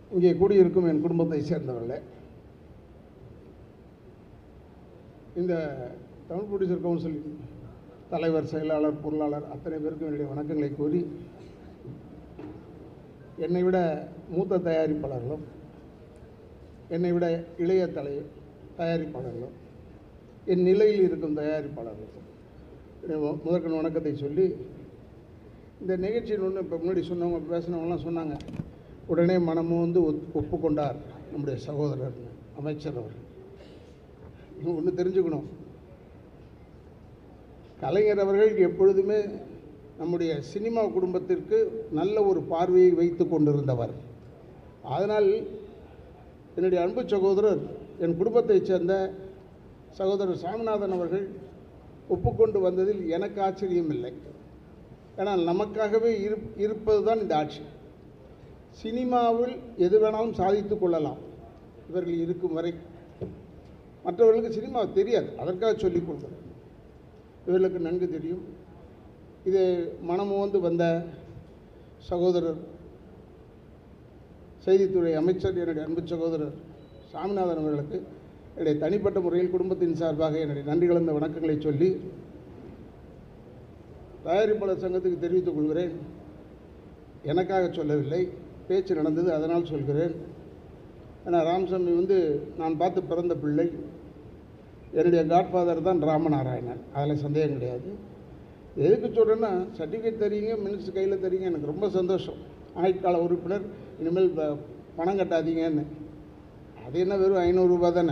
இங்கே கூடியிருக்கும் என் குடும்பத்தை சேர்ந்தவர்களே இந்த தமிழ் ப்ரொடியூசர் கவுன்சிலின் தலைவர் செயலாளர் பொருளாளர் அத்தனை பேருக்கும் என்னுடைய வணக்கங்களை கூறி என்னை விட மூத்த தயாரிப்பாளர்களும் என்னை விட இளைய தலை தயாரிப்பாளர்களும் என் நிலையில் இருக்கும் தயாரிப்பாளர்களுக்கும் என்னுடைய மு- முதற்கண் வணக்கத்தை சொல்லி இந்த நிகழ்ச்சியில் ஒன்று இப்போ முன்னாடி சொன்னவங்க பேசினவங்கலாம் சொன்னாங்க உடனே மனமும் வந்து ஒத்- ஒப்புக்கொண்டார் நம்முடைய சகோதரர் அமைச்சர் அவர் ஒன்று தெரிஞ்சுக்கணும் கலைஞர் அவர்கள் எப்பொழுதுமே நம்முடைய சினிமா குடும்பத்திற்கு நல்ல ஒரு பார்வையை வைத்து கொண்டிருந்தவர் அதனால் என்னுடைய அன்பு சகோதரர் என் குடும்பத்தைச் சேர்ந்த சகோதரர் சாமிநாதன் அவர்கள் ஒப்புக்கொண்டு வந்ததில் எனக்கு ஆச்சரியம் இல்லை ஏனால் நமக்காகவே இரு இருப்பது தான் இந்த ஆட்சி சினிமாவில் எது வேணாலும் சாதித்து கொள்ளலாம் இவர்கள் இருக்கும் வரை மற்றவர்களுக்கு சினிமா தெரியாது அதற்காக சொல்லிக் கொள்கிறேன் இவர்களுக்கு நன்கு தெரியும் இது மனமும் வந்து வந்த சகோதரர் செய்தித்துறை அமைச்சர் என்னுடைய அன்பு சகோதரர் சாமிநாதன் அவர்களுக்கு என்னுடைய தனிப்பட்ட முறையில் குடும்பத்தின் சார்பாக என்னுடைய நன்றி கலந்த வணக்கங்களை சொல்லி தயாரிப்பாளர் சங்கத்துக்கு தெரிவித்துக் கொள்கிறேன் எனக்காக சொல்லவில்லை பேச்சு நடந்தது அதனால் சொல்கிறேன் ஏன்னா ராமசாமி வந்து நான் பார்த்து பிறந்த பிள்ளை என்னுடைய காட்ஃபாதர் தான் ராமநாராயணன் அதில் சந்தேகம் கிடையாது எதுக்கு சொல்கிறேன்னா சர்டிஃபிகேட் தரீங்க மினிட்ஸ் கையில் தரீங்க எனக்கு ரொம்ப சந்தோஷம் ஆயுட்கால உறுப்பினர் இனிமேல் ப- பணம் கட்டாதீங்கன்னு அது என்ன வெறும் ஐநூறுரூபா தானே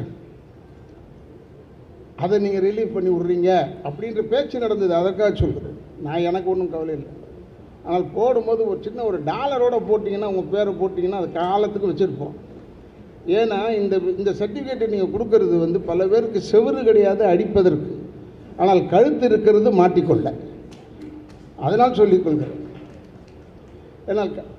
அதை நீங்கள் ரிலீவ் பண்ணி விட்றீங்க அப்படின்ற பேச்சு நடந்தது அதற்காக சொல்கிறேன் நான் எனக்கு ஒன்றும் கவலை இல்லை ஆனால் போடும்போது ஒரு சின்ன ஒரு டாலரோட போட்டிங்கன்னா உங்கள் பேரை போட்டிங்கன்னா அது காலத்துக்கு வச்சுருப்போம் ஏன்னா இந்த இந்த சர்டிஃபிகேட்டை நீங்கள் கொடுக்கறது வந்து பல பேருக்கு செவுறு கிடையாது அடிப்பதற்கு ஆனால் கழுத்து இருக்கிறது மாட்டிக்கொள்ள அதனால் சொல்லிக் கொள்கிறேன் ஏன்னால் க-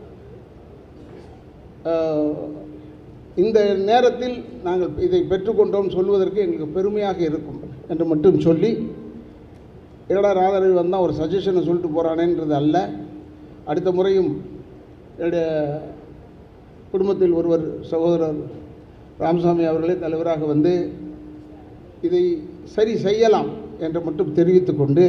ஆஹ், இந்த நேரத்தில் நாங்கள் இதை பெற்றுக்கொண்டோம் சொல்வதற்கு எங்களுக்கு பெருமையாக இருக்கும் என்று மட்டும் சொல்லி என்னடா ராதாரவி வந்தால் ஒரு சஜஷனை சொல்லிட்டு போகிறானேன்றது அல்ல அடுத்த முறையும் என்னுடைய குடும்பத்தில் ஒருவர் சகோதரர் ராமசாமி அவர்களே தலைவராக வந்து இதை சரி செய்யலாம் என்று மட்டும் தெரிவித்துக் கொண்டு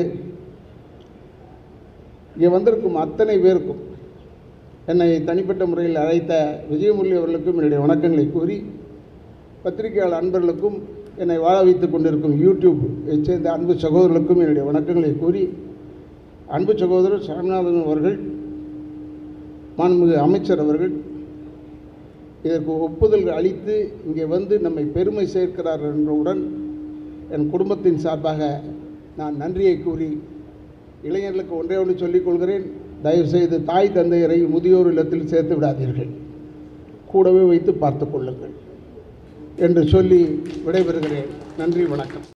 இங்கே வந்திருக்கும் அத்தனை பேருக்கும் என்னை தனிப்பட்ட முறையில் அழைத்த விஜயமுரளி அவர்களுக்கும் என்னுடைய வணக்கங்களை கூறி பத்திரிகையாளர் அன்பர்களுக்கும் என்னை வாழ வைத்துக் கொண்டிருக்கும் யூடியூப் சேர்ந்த அன்பு சகோதரர்களுக்கும் என்னுடைய வணக்கங்களை கூறி அன்பு சகோதரர் சாமிநாதன் அவர்கள் மாண்புமிகு அமைச்சர் அவர்கள் இதற்கு ஒப்புதல் அளித்து இங்கே வந்து நம்மை பெருமை சேர்க்கிறார் என்றவுடன் என் குடும்பத்தின் சார்பாக நான் நன்றியை கூறி இளைஞர்களுக்கு ஒன்றே ஒன்று சொல்லிக் கொள்கிறேன் தயவுசெய்து தாய் தந்தையரை முதியோர் இல்லத்தில் சேர்த்து விடாதீர்கள் கூடவே வைத்து பார்த்து கொள்ளுங்கள் என்று சொல்லி விடைபெறுகிறேன் நன்றி வணக்கம்